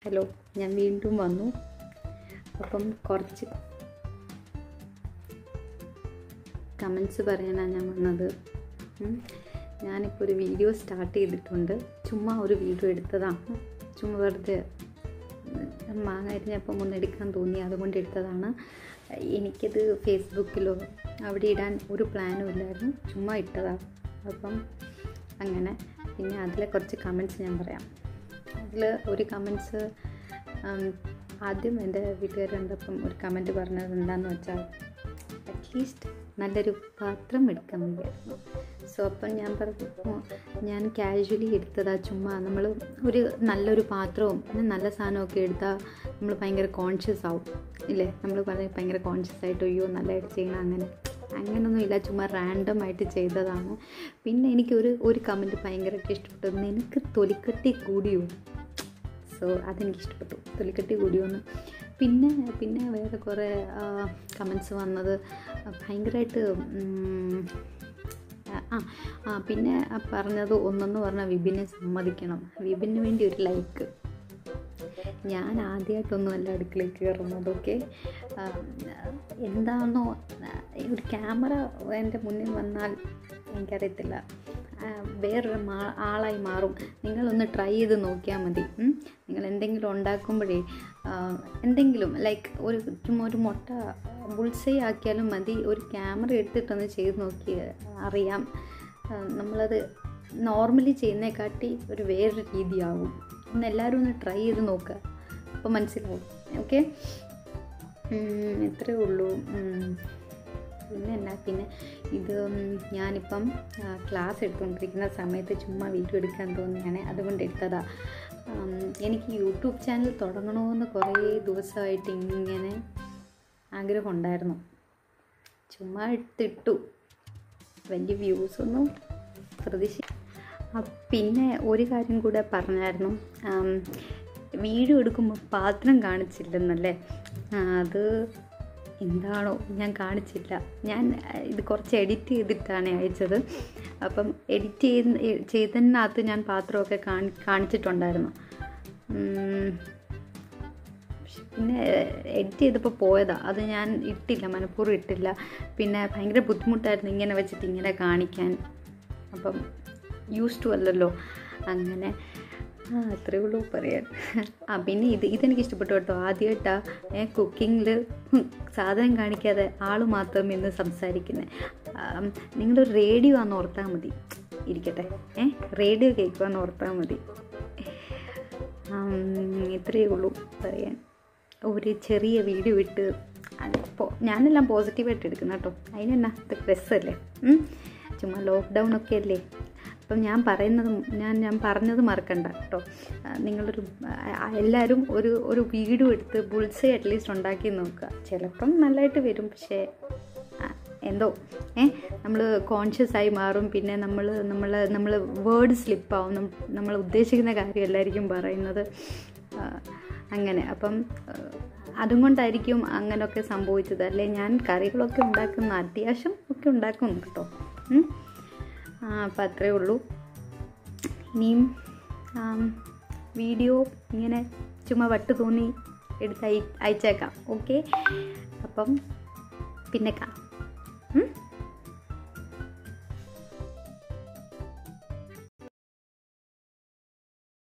Hello ഞാൻ വീണ്ടും വന്നു അപ്പം കുറച്ച് കമൻസ് പറയാനാണ് ഞാൻ വന്നത് ഉം. ഞാനിപ്പോൾ ഒരു വീഡിയോ സ്റ്റാർട്ട് ചെയ്തിട്ടുണ്ട് ചുമ്മാ ഒരു വീഡിയോ എടുത്തതാണ് ചുമ്മാ വെറുതെ ഉം, മാങ്ങ അരിഞ്ഞപ്പം ഒന്ന് എടുക്കാൻ തോന്നി അതുകൊണ്ട് എടുത്തതാണ് എനിക്കത് ഫേസ്ബുക്കിലോ അവിടെ ഇടാൻ ഒരു പ്ലാനും ഇല്ലായിരുന്നു ചുമ്മാ ഇട്ടതാണ് അപ്പം അങ്ങനെ പിന്നെ അതിലെ കുറച്ച് കമൻസ് ഞാൻ പറയാം അതിൽ ഒരു കമൻസ് ആദ്യം എൻ്റെ വീട്ടുകാർ കണ്ടപ്പം ഒരു കമൻറ്റ് പറഞ്ഞത് എന്താണെന്ന് വെച്ചാൽ അറ്റ്ലീസ്റ്റ് നല്ലൊരു പാത്രം എടുക്കാൻ വയ്യായിരുന്നു സോ അപ്പം ഞാൻ പറഞ്ഞു ഞാൻ കാഷ്വലി എടുത്തതാ ചുമ്മാ നമ്മൾ ഒരു നല്ലൊരു പാത്രവും പിന്നെ നല്ല സാധനമൊക്കെ എടുത്താൽ നമ്മൾ ഭയങ്കര കോൺഷ്യസ് ആവും ഇല്ലേ നമ്മൾ പറഞ്ഞ ഭയങ്കര കോൺഷ്യസ് ആയിട്ട് അയ്യോ നല്ലതായിട്ട് ചെയ്യണം അങ്ങനെ അങ്ങനൊന്നും ഇല്ല ചുമ്മാ റാൻഡം ആയിട്ട് ചെയ്തതാണ് പിന്നെ എനിക്കൊരു ഒരു കമൻറ്റ് ഭയങ്കരമായിട്ട് ഇഷ്ടപ്പെട്ടു നിനക്ക് തൊലിക്കട്ടി കൂടിയോ സോ അതെനിക്ക് ഇഷ്ടപ്പെട്ടു തൊലിക്കട്ടി കൂടിയോന്ന് പിന്നെ പിന്നെ വേറെ കുറേ കമൻസ് വന്നത് ഭയങ്കരമായിട്ട് ഉം, ആ ആ പിന്നെ പറഞ്ഞത് ഒന്നെന്ന് പറഞ്ഞാൽ വിപിനെ സമ്മതിക്കണം വിപിന് വേണ്ടി ഒരു ലൈക്ക് ഞാൻ ആദ്യമായിട്ടൊന്നുമല്ല അടുക്കളയിൽ കയറുന്നത് ഓക്കെ എന്താണെന്നോ ഒരു ക്യാമറ എൻ്റെ മുന്നിൽ വന്നാൽ എനിക്കറിയത്തില്ല ആ, വേറൊരു മാ ആളായി മാറും നിങ്ങളൊന്ന് ട്രൈ ചെയ്ത് നോക്കിയാൽ മതി ഉം. നിങ്ങൾ എന്തെങ്കിലും ഉണ്ടാക്കുമ്പോഴേ ആ, എന്തെങ്കിലും ലൈക്ക് ഒരു ചുമ്മാ ഒരു മുട്ട ബുൾസൈ ആക്കിയാലും മതി ഒരു ക്യാമറ എടുത്തിട്ടൊന്ന് ചെയ്ത് നോക്കി അറിയാം ആ, നമ്മളത് നോർമലി ചെയ്യുന്നതിനെക്കാട്ടി ഒരു വേറൊരു രീതിയാവും ഒന്ന് എല്ലാവരും ഒന്ന് ട്രൈ ചെയ്ത് നോക്കുക അപ്പോൾ മനസ്സിലാവും ഓക്കെ ഇത്രയേ ഉള്ളൂ ഉം. പിന്നെ എന്നാ പിന്നെ ഇത് ഉം, ഞാനിപ്പം ക്ലാസ് എടുത്തുകൊണ്ടിരിക്കുന്ന സമയത്ത് ചുമ്മാ വീഡിയോ എടുക്കാൻ തോന്നിയാണ് അതുകൊണ്ട് എടുത്തതാ ഉം, എനിക്ക് യൂട്യൂബ് ചാനൽ തുടങ്ങണമെന്ന് കുറേ ദിവസമായിട്ട് ഇങ്ങനെ ആഗ്രഹം ഉണ്ടായിരുന്നു ചുമ്മാ എടുത്തിട്ടു വലിയ വ്യൂസൊന്നും പ്രതീക്ഷ ആ, പിന്നെ ഒരു കാര്യം കൂടെ പറഞ്ഞായിരുന്നു ആം, വീഡിയോ എടുക്കുമ്പോൾ പാത്രം കാണിച്ചില്ലെന്നല്ലേ ആ, അത് എന്താണോ ഞാൻ കാണിച്ചില്ല ഞാൻ ആ, ഇത് കുറച്ച് എഡിറ്റ് ചെയ്തിട്ടാണ് അയച്ചത് അപ്പം എഡിറ്റ് ചെയ്ത് ചെയ്തതിനകത്ത് ഞാൻ പാത്രമൊക്കെ കാണി കാണിച്ചിട്ടുണ്ടായിരുന്നു ഉം, പിന്നെ എഡിറ്റ് ചെയ്തപ്പോൾ പോയതാ അത് ഞാൻ ഇട്ടില്ല മനഃപൂർവ്വം ഇട്ടില്ല പിന്നെ ഭയങ്കര ബുദ്ധിമുട്ടായിരുന്നു ഇങ്ങനെ വെച്ചിട്ട് ഇങ്ങനെ കാണിക്കാൻ അപ്പം യൂസ് ടു അല്ലല്ലോ അങ്ങനെ ആ അത്രേ ഉള്ളൂ പറയാൻ ആ പിന്നെ ഇത് ഇതെനിക്ക് ഇഷ്ടപ്പെട്ടു കേട്ടോ ആദ്യമായിട്ടാണ് ഏ കുക്കിങ്ങിൽ സാധനം കാണിക്കാതെ ആൾ മാത്രം ഇന്ന് സംസാരിക്കുന്നത് നിങ്ങളൊരു റേഡിയോ ആണെന്ന് ഓർത്താൽ മതി ഇരിക്കട്ടെ ഏ റേഡിയോ കേൾക്കുവാന്ന് ഓർത്താൽ മതി ആം, ഇത്രയേ ഉള്ളൂ പറയാൻ ഒരു ചെറിയ വീഡിയോ ഇട്ട് അതിപ്പോൾ ഞാനെല്ലാം പോസിറ്റീവായിട്ട് എടുക്കുന്ന കേട്ടോ അതിനെന്നാ ഇത് രസമല്ലേ ഉം? ചുമ്മാ ലോക്ക്ഡൗൺ ഒക്കെ അല്ലേ അപ്പം ഞാൻ പറയുന്നത് ഞാൻ ഞാൻ പറഞ്ഞത് മറക്കണ്ട കേട്ടോ ആ, നിങ്ങളൊരു ആ, എല്ലാവരും ഒരു ഒരു വീഡിയോ എടുത്ത് ബുൾസൈ അറ്റ്ലീസ്റ്റ് ഉണ്ടാക്കി നോക്കുക ചിലപ്പം നല്ലതായിട്ട് വരും പക്ഷേ ആ, എന്തോ ഏ നമ്മൾ കോൺഷ്യസ് ആയി മാറും പിന്നെ നമ്മൾ നമ്മൾ നമ്മൾ വേർഡ് സ്ലിപ്പാവും നമ്മൾ ഉദ്ദേശിക്കുന്ന കാര്യം എല്ലായിരിക്കും പറയുന്നത് ആ, അങ്ങനെ അപ്പം ആ, അതും കൊണ്ടായിരിക്കും അങ്ങനെയൊക്കെ സംഭവിച്ചത് അല്ലേ ഞാൻ കറികളൊക്കെ ഉണ്ടാക്കുന്ന അത്യാവശ്യം ഒക്കെ ഉണ്ടാക്കും കേട്ടോ ഉം. ആ, അപ്പം അത്രേ ഉള്ളൂ ഇനിയും ആം, വീഡിയോ ഇങ്ങനെ ചുമ്മാ വട്ട് തോന്നി എടുത്ത് അയ അയച്ചേക്കാം ഓക്കെ അപ്പം പിന്നെ കാണാം